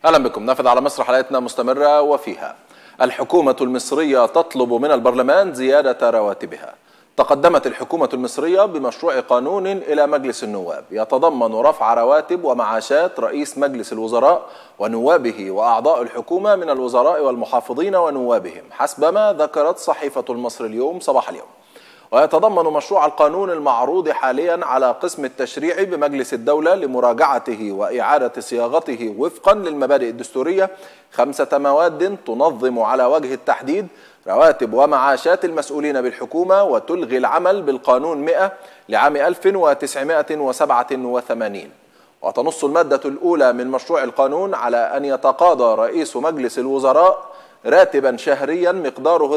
اهلا بكم نافذ على مصر حلقتنا مستمره وفيها الحكومه المصريه تطلب من البرلمان زياده رواتبها تقدمت الحكومة المصرية بمشروع قانون إلى مجلس النواب يتضمن رفع رواتب ومعاشات رئيس مجلس الوزراء ونوابه وأعضاء الحكومة من الوزراء والمحافظين ونوابهم حسب ما ذكرت صحيفة المصري اليوم صباح اليوم ويتضمن مشروع القانون المعروض حاليا على قسم التشريع بمجلس الدولة لمراجعته وإعادة صياغته وفقا للمبادئ الدستورية خمسة مواد تنظم على وجه التحديد رواتب ومعاشات المسؤولين بالحكومة وتلغي العمل بالقانون 100 لعام 1987 وتنص المادة الأولى من مشروع القانون على أن يتقاضى رئيس مجلس الوزراء راتبا شهريا مقداره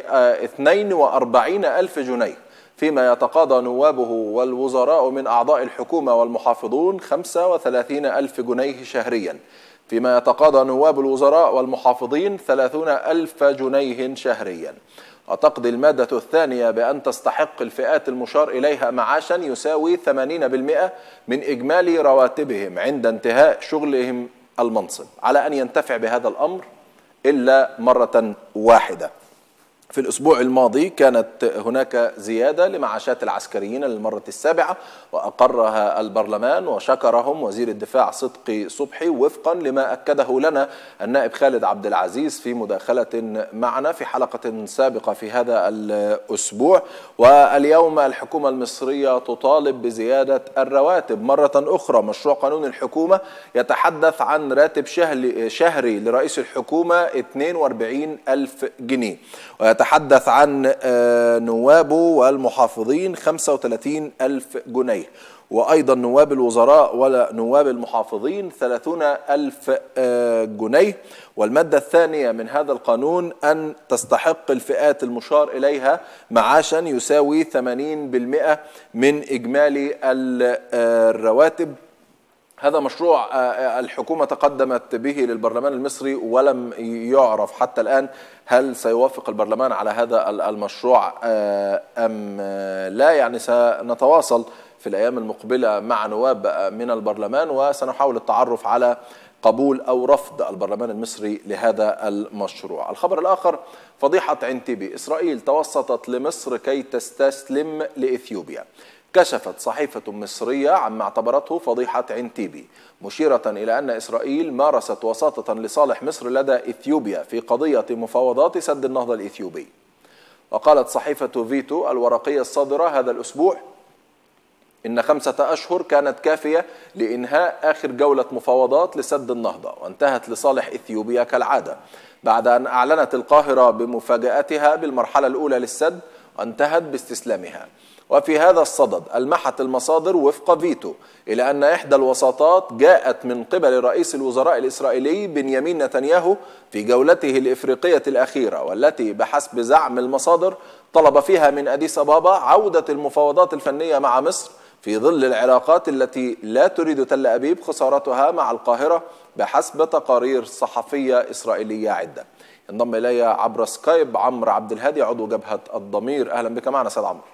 42 ألف جنيه فيما يتقاضى نوابه والوزراء من أعضاء الحكومة والمحافظون 35 ألف جنيه شهريا فيما يتقاضى نواب الوزراء والمحافظين 30 ألف جنيه شهريا وتقضي المادة الثانية بأن تستحق الفئات المشار إليها معاشا يساوي 80% من إجمالي رواتبهم عند انتهاء شغلهم المنصب على أن ينتفع بهذا الأمر إلا مرة واحدة في الأسبوع الماضي كانت هناك زيادة لمعاشات العسكريين للمرة السابعة وأقرها البرلمان وشكرهم وزير الدفاع صدقي صبحي وفقا لما أكده لنا النائب خالد عبد العزيز في مداخلة معنا في حلقة سابقة في هذا الأسبوع واليوم الحكومة المصرية تطالب بزيادة الرواتب مرة أخرى مشروع قانون الحكومة يتحدث عن راتب شهري لرئيس الحكومة 42 ألف جنيه ويتحدث عن نوابه والمحافظين 35 ألف جنيه وأيضا نواب الوزراء ونواب المحافظين 30 ألف جنيه والمادة الثانية من هذا القانون أن تستحق الفئات المشار إليها معاشا يساوي 80% من إجمالي الرواتب هذا مشروع الحكومة تقدمت به للبرلمان المصري ولم يعرف حتى الآن هل سيوافق البرلمان على هذا المشروع أم لا يعني سنتواصل في الأيام المقبلة مع نواب من البرلمان وسنحاول التعرف على قبول أو رفض البرلمان المصري لهذا المشروع الخبر الآخر فضيحة عنتبي إسرائيل توسطت لمصر كي تستسلم لإثيوبيا كشفت صحيفة مصرية عما اعتبرته فضيحة عنتيبي مشيرة إلى أن إسرائيل مارست وساطة لصالح مصر لدى إثيوبيا في قضية مفاوضات سد النهضة الإثيوبي وقالت صحيفة فيتو الورقية الصادرة هذا الأسبوع إن خمسة أشهر كانت كافية لإنهاء آخر جولة مفاوضات لسد النهضة وانتهت لصالح إثيوبيا كالعادة بعد أن أعلنت القاهرة بمفاجأتها بالمرحلة الأولى للسد وانتهت باستسلامها وفي هذا الصدد ألمحت المصادر وفق فيتو إلى أن إحدى الوساطات جاءت من قبل رئيس الوزراء الإسرائيلي بنيامين نتنياهو في جولته الإفريقية الأخيرة والتي بحسب زعم المصادر طلب فيها من أديس أبابا عودة المفاوضات الفنية مع مصر في ظل العلاقات التي لا تريد تل أبيب خسارتها مع القاهرة بحسب تقارير صحفية إسرائيلية عدة انضم إلي عبر سكايب عمرو عبد الهادي عضو جبهة الضمير أهلا بك معنا سيد عمرو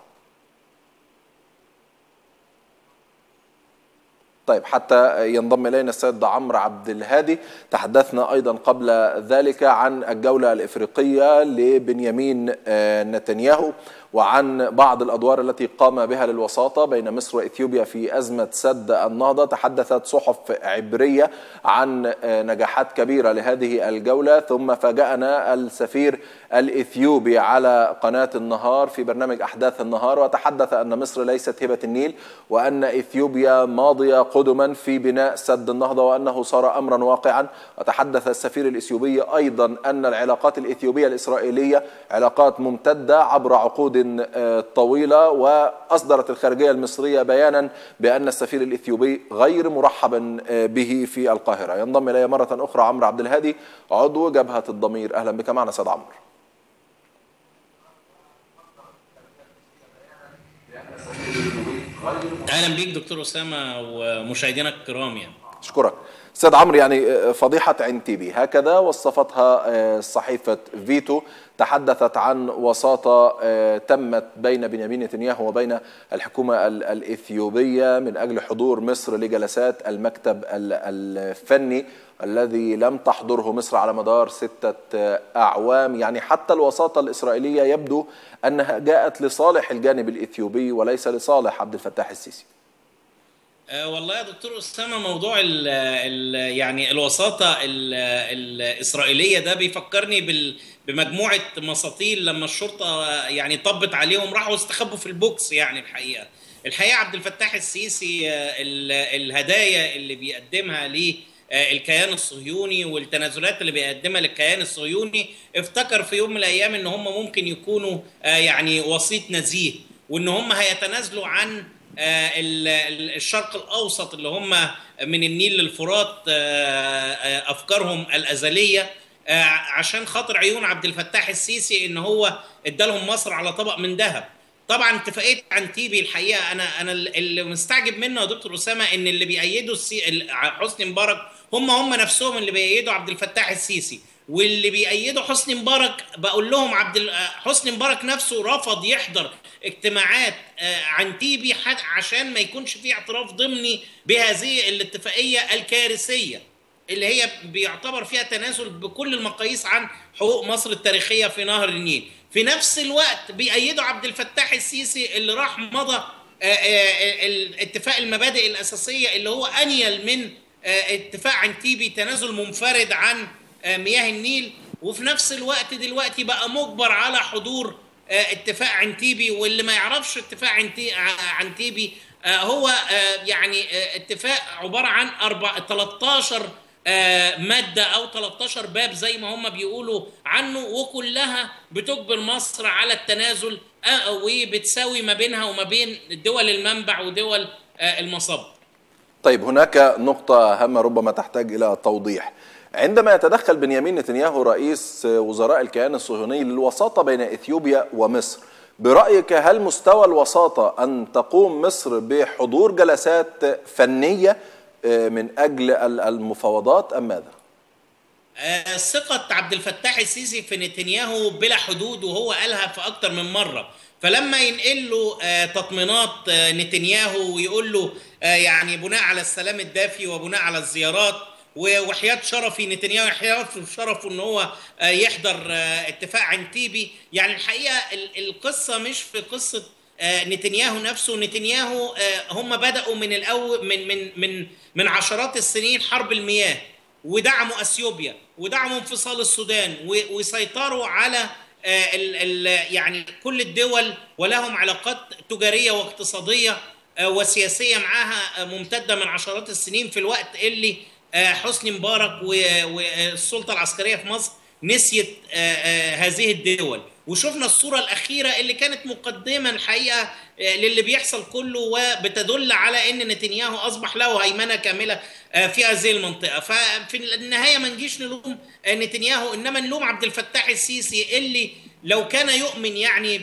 طيب حتى ينضم الينا السيد عمرو عبد الهادي تحدثنا ايضا قبل ذلك عن الجوله الافريقيه لبنيامين نتنياهو وعن بعض الادوار التي قام بها للوساطه بين مصر واثيوبيا في ازمه سد النهضه تحدثت صحف عبريه عن نجاحات كبيره لهذه الجوله ثم فاجانا السفير الاثيوبي على قناه النهار في برنامج احداث النهار وتحدث ان مصر ليست هبه النيل وان اثيوبيا ماضيه قدما في بناء سد النهضه وانه صار امرا واقعا وتحدث السفير الاثيوبي ايضا ان العلاقات الاثيوبيه الاسرائيليه علاقات ممتده عبر عقود طويلة وأصدرت الخارجية المصرية بيانا بأن السفير الإثيوبي غير مرحبا به في القاهرة ينضم إلي مرة أخرى عمرو عبد الهادي عضو جبهة الضمير أهلا بك معنا سيد عمرو اهلا بيك دكتور اسامه ومشاهدينا الكرام يعني اشكرك استاذ عمرو يعني فضيحه عنتيبي هكذا وصفتها صحيفه فيتو تحدثت عن وساطه تمت بين بنيامين نتنياهو وبين الحكومه الاثيوبيه من اجل حضور مصر لجلسات المكتب الفني الذي لم تحضره مصر على مدار ستة أعوام يعني حتى الوساطة الإسرائيلية يبدو أنها جاءت لصالح الجانب الإثيوبي وليس لصالح عبد الفتاح السيسي أه والله يا دكتور اسامه موضوع ال ال يعني الوساطه ال الاسرائيليه ده بيفكرني بال بمجموعه مساطيل لما الشرطه يعني طبت عليهم راحوا استخبوا في البوكس يعني الحقيقه الحقيقه عبد الفتاح السيسي الهدايا اللي بيقدمها ليه الكيان الصهيوني والتنازلات اللي بيقدمها للكيان الصهيوني افتكر في يوم من الايام ان هم ممكن يكونوا يعني وسيط نزيه وان هم هيتنازلوا عن الشرق الاوسط اللي هم من النيل للفرات افكارهم الازليه عشان خاطر عيون عبد الفتاح السيسي ان هو ادالهم مصر على طبق من ذهب طبعا اتفاقيه عنتيبي الحقيقه انا انا اللي مستعجب منه يا دكتور اسامه ان اللي بيأيدوا حسني مبارك هم هم نفسهم اللي بيأيدوا عبد الفتاح السيسي واللي بيأيدوا حسني مبارك بقول لهم عبد حسني مبارك نفسه رفض يحضر اجتماعات عنتيبي عشان ما يكونش في اعتراف ضمني بهذه الاتفاقيه الكارثيه اللي هي بيعتبر فيها تنازل بكل المقاييس عن حقوق مصر التاريخيه في نهر النيل في نفس الوقت بيأيدوا عبد الفتاح السيسي اللي راح مضى اتفاق المبادئ الاساسيه اللي هو انيل من اتفاق عنتيبي تنازل منفرد عن مياه النيل وفي نفس الوقت دلوقتي بقى مجبر على حضور اتفاق عنتيبي واللي ما يعرفش اتفاق عنتيبي هو يعني اتفاق عباره عن 13 مادة أو 13 باب زي ما هم بيقولوا عنه وكلها بتجبر مصر على التنازل وبتساوي ما بينها وما بين دول المنبع ودول المصب طيب هناك نقطة هامة ربما تحتاج إلى توضيح عندما يتدخل بنيامين نتنياهو رئيس وزراء الكيان الصهيوني للوساطة بين إثيوبيا ومصر برأيك هل مستوى الوساطة أن تقوم مصر بحضور جلسات فنية من اجل المفاوضات ام ماذا؟ ثقة عبد الفتاح السيسي في نتنياهو بلا حدود وهو قالها في أكتر من مرة فلما ينقل له تطمينات نتنياهو ويقول له يعني بناء على السلام الدافي وبناء على الزيارات وحياة شرفي نتنياهو حياة شرفه ان هو يحضر اتفاق عنتيبي يعني الحقيقة القصة مش في قصة نتنياهو نفسه نتنياهو هم بدأوا من الأول من من من من عشرات السنين حرب المياه ودعموا اثيوبيا ودعموا انفصال السودان وسيطروا على ال ال يعني كل الدول ولهم علاقات تجاريه واقتصاديه وسياسيه معاها ممتده من عشرات السنين في الوقت اللي حسني مبارك والسلطه العسكريه في مصر نسيت هذه الدول وشفنا الصورة الأخيرة اللي كانت مقدمة الحقيقة للي بيحصل كله وبتدل على أن نتنياهو أصبح له هيمنة كاملة في هذه المنطقة ففي النهاية ما نجيش نلوم نتنياهو إنما نلوم عبد الفتاح السيسي اللي لو كان يؤمن يعني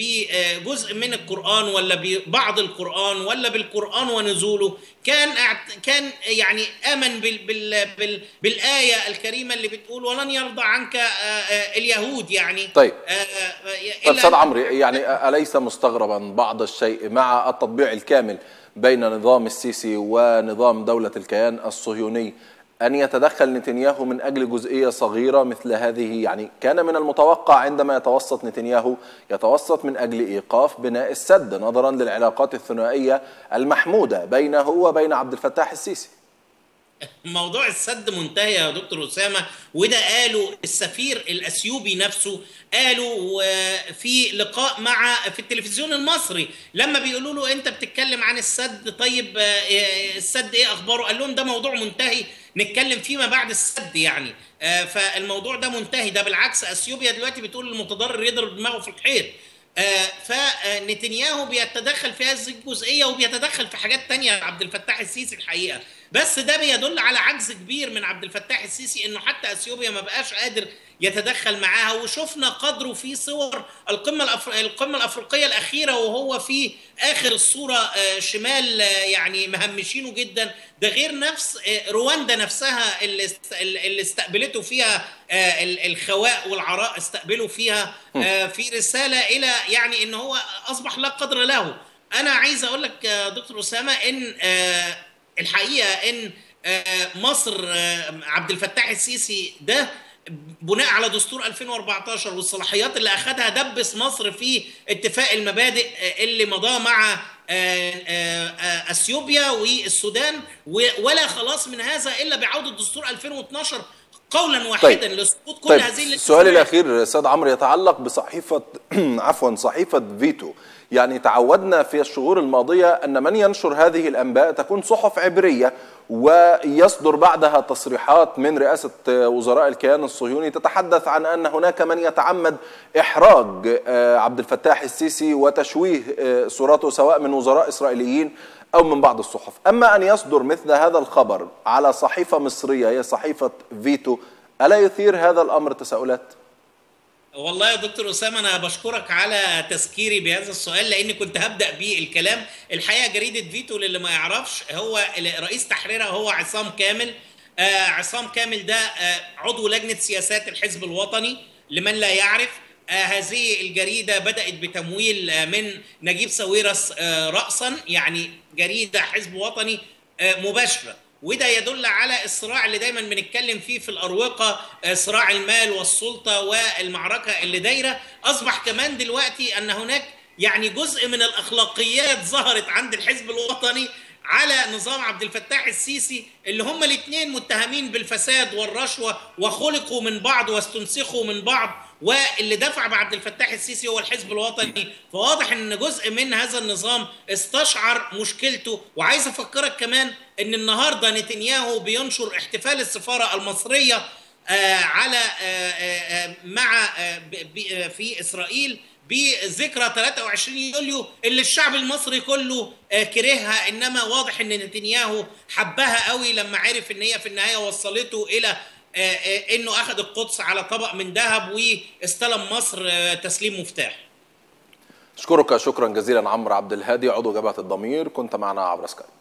بجزء من القرآن ولا ببعض القرآن ولا بالقرآن ونزوله كان كان يعني آمن بال بال بال بالآية الكريمة اللي بتقول ولن يرضى عنك اليهود يعني طيب أستاذ عمرو يعني أليس مستغربا بعض الشيء مع التطبيع الكامل بين نظام السيسي ونظام دولة الكيان الصهيوني أن يتدخل نتنياهو من أجل جزئية صغيرة مثل هذه يعني كان من المتوقع عندما يتوسط نتنياهو يتوسط من أجل إيقاف بناء السد نظرا للعلاقات الثنائية المحمودة بينه وبين عبد الفتاح السيسي موضوع السد منتهي يا دكتور اسامه وده قاله السفير الاثيوبي نفسه قالوا في لقاء مع في التلفزيون المصري لما بيقولوا له انت بتتكلم عن السد طيب السد ايه اخباره قال لهم ده موضوع منتهي نتكلم فيما بعد السد يعني فالموضوع ده منتهي ده بالعكس اثيوبيا دلوقتي بتقول المتضرر يضرب دماغه في الحيط فنتنياهو بيتدخل في هذه الجزئيه وبيتدخل في حاجات تانية عبد الفتاح السيسي الحقيقه بس ده بيدل على عجز كبير من عبد الفتاح السيسي انه حتى اثيوبيا ما بقاش قادر يتدخل معاها وشفنا قدره في صور القمه الأفر... القمه الافريقيه الاخيره وهو في اخر الصوره شمال يعني مهمشينه جدا ده غير نفس رواندا نفسها اللي اللي استقبلته فيها الخواء والعراء استقبلوا فيها في رساله الى يعني ان هو اصبح لا قدر له انا عايز اقول لك دكتور اسامه ان الحقيقه ان مصر عبد الفتاح السيسي ده بناء على دستور 2014 والصلاحيات اللي اخذها دبس مصر في اتفاق المبادئ اللي مضاه مع اثيوبيا والسودان ولا خلاص من هذا الا بعوده دستور 2012 قولا واحدا طيب. لسقوط كل طيب. هذه السؤال الاخير استاذ عمرو يتعلق بصحيفه عفوا صحيفه فيتو يعني تعودنا في الشهور الماضيه ان من ينشر هذه الانباء تكون صحف عبريه ويصدر بعدها تصريحات من رئاسه وزراء الكيان الصهيوني تتحدث عن ان هناك من يتعمد احراج عبد الفتاح السيسي وتشويه صورته سواء من وزراء اسرائيليين او من بعض الصحف، اما ان يصدر مثل هذا الخبر على صحيفه مصريه هي صحيفه فيتو الا يثير هذا الامر تساؤلات؟ والله يا دكتور اسامه انا بشكرك على تذكيري بهذا السؤال لاني كنت هبدا بيه الكلام الحقيقه جريده فيتو للي ما يعرفش هو رئيس تحريرها هو عصام كامل آه عصام كامل ده آه عضو لجنه سياسات الحزب الوطني لمن لا يعرف آه هذه الجريده بدات بتمويل آه من نجيب ساويرس آه راسا يعني جريده حزب وطني آه مباشره وده يدل على الصراع اللي دايما بنتكلم فيه في الاروقه صراع المال والسلطه والمعركه اللي دايره اصبح كمان دلوقتي ان هناك يعني جزء من الاخلاقيات ظهرت عند الحزب الوطني على نظام عبد الفتاح السيسي اللي هم الاثنين متهمين بالفساد والرشوه وخلقوا من بعض واستنسخوا من بعض واللي دفع بعبد الفتاح السيسي هو الحزب الوطني فواضح ان جزء من هذا النظام استشعر مشكلته وعايز افكرك كمان ان النهارده نتنياهو بينشر احتفال السفاره المصريه آه على آه آه مع في اسرائيل بذكرى 23 يوليو اللي الشعب المصري كله كرهها انما واضح ان نتنياهو حبها قوي لما عرف ان هي في النهايه وصلته الى انه اخذ القدس على طبق من ذهب واستلم مصر تسليم مفتاح اشكرك شكرا جزيلا عمرو عبد الهادي عضو جبهه الضمير كنت معنا عبر سكايب